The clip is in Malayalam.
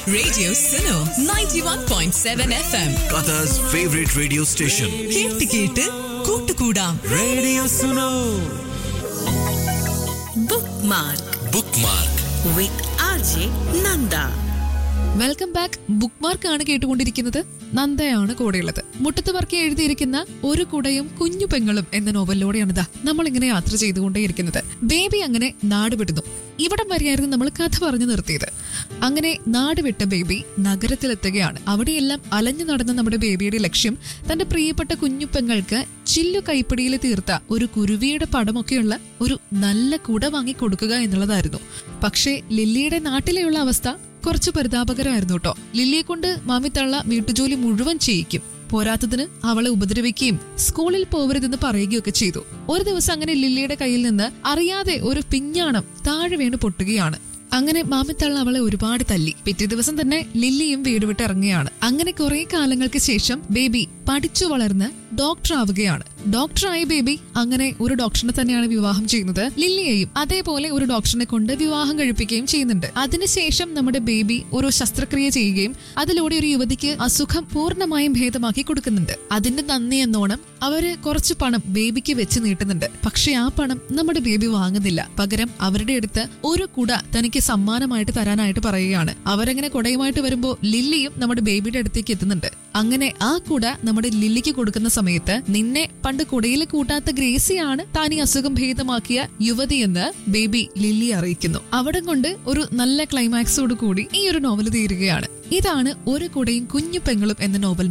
Radio Suno 91.7 FM. Qatar's favorite radio station. കേട്ട് കേട്ട് കൂട്ടുകൂടാം Radio Suno. Bookmark Bookmark. with RJ Nanda. Welcome back book മാർക്കാണ് കേട്ടുകൊണ്ടിരിക്കുന്നത് നന്ദയാണ് കൂടെയുള്ളത് മുട്ടത്ത് വർക്കി എഴുതിയിരിക്കുന്ന ഒരു കുടയും കുഞ്ഞു പെങ്ങളും എന്ന നോവലിലൂടെയാണിതാ നമ്മൾ ഇങ്ങനെ യാത്ര ചെയ്തുകൊണ്ടേയിരിക്കുന്നത് ബേബി അങ്ങനെ നാട് വിടുന്നു ഇവിടം വരെയായിരുന്നു നമ്മൾ കഥ പറഞ്ഞു നിർത്തിയത് അങ്ങനെ നാട് വിട്ട ബേബി നഗരത്തിലെത്തുകയാണ് അവിടെയെല്ലാം അലഞ്ഞു നടന്ന നമ്മുടെ ബേബിയുടെ ലക്ഷ്യം തന്റെ പ്രിയപ്പെട്ട കുഞ്ഞു പെങ്ങൾക്ക് ചില്ലു കൈപ്പിടിയിൽ തീർത്ത ഒരു കുരുവിയുടെ പടമൊക്കെയുള്ള ഒരു നല്ല കുട വാങ്ങി കൊടുക്കുക എന്നുള്ളതായിരുന്നു പക്ഷേ ലില്ലിയുടെ നാട്ടിലെയുള്ള അവസ്ഥ കുറച്ച് പരിതാപകരമായിരുന്നു കേട്ടോ ലില്ലിയെ കൊണ്ട് മാമിത്തള്ള വീട്ടുജോലി മുഴുവൻ ചെയ്യിക്കും പോരാത്തതിന് അവളെ ഉപദ്രവിക്കുകയും സ്കൂളിൽ പോവരുതെന്ന് പറയുകയൊക്കെ ചെയ്തു ഒരു ദിവസം അങ്ങനെ ലില്ലിയുടെ കയ്യിൽ നിന്ന് അറിയാതെ ഒരു പിഞ്ഞാണം താഴെ വീണ് പൊട്ടുകയാണ് അങ്ങനെ മാമിത്തള്ള അവളെ ഒരുപാട് തല്ലി പിറ്റേ ദിവസം തന്നെ ലില്ലിയും വീട് വിട്ട് ഇറങ്ങുകയാണ് അങ്ങനെ കുറെ കാലങ്ങൾക്ക് ശേഷം ബേബി പഠിച്ചു വളർന്ന് ഡോക്ടർ ആവുകയാണ് ഡോക്ടറായ ബേബി അങ്ങനെ ഒരു ഡോക്ടറിനെ തന്നെയാണ് വിവാഹം ചെയ്യുന്നത് ലില്ലിയെയും അതേപോലെ ഒരു ഡോക്ടറിനെ കൊണ്ട് വിവാഹം കഴിപ്പിക്കുകയും ചെയ്യുന്നുണ്ട് അതിനുശേഷം നമ്മുടെ ബേബി ഒരു ശസ്ത്രക്രിയ ചെയ്യുകയും അതിലൂടെ ഒരു യുവതിക്ക് അസുഖം പൂർണ്ണമായും ഭേദമാക്കി കൊടുക്കുന്നുണ്ട് അതിന്റെ നന്ദി എന്നോണം അവര് കുറച്ച് പണം ബേബിക്ക് വെച്ച് നീട്ടുന്നുണ്ട് പക്ഷെ ആ പണം നമ്മുടെ ബേബി വാങ്ങുന്നില്ല പകരം അവരുടെ അടുത്ത് ഒരു കുട തനിക്ക് സമ്മാനമായിട്ട് തരാനായിട്ട് പറയുകയാണ് അവരങ്ങനെ കുടയുമായിട്ട് വരുമ്പോ ലില്ലിയും നമ്മുടെ ബേബിയുടെ അടുത്തേക്ക് എത്തുന്നുണ്ട് അങ്ങനെ ആ കുട നമ്മുടെ ലില്ലിക്ക് കൊടുക്കുന്ന സമയത്ത് നിന്നെ പണ്ട് കുടയിൽ കൂട്ടാത്ത ഗ്രേസിയാണ് താൻ ഈ അസുഖം ഭേദമാക്കിയ യുവതിയെന്ന് ബേബി ലില്ലി അറിയിക്കുന്നു അവിടം കൊണ്ട് ഒരു നല്ല ക്ലൈമാക്സോട് കൂടി ഈ ഒരു നോവൽ തീരുകയാണ് ഇതാണ് ഒരു കുടയും കുഞ്ഞു പെങ്ങളും എന്ന നോവൽ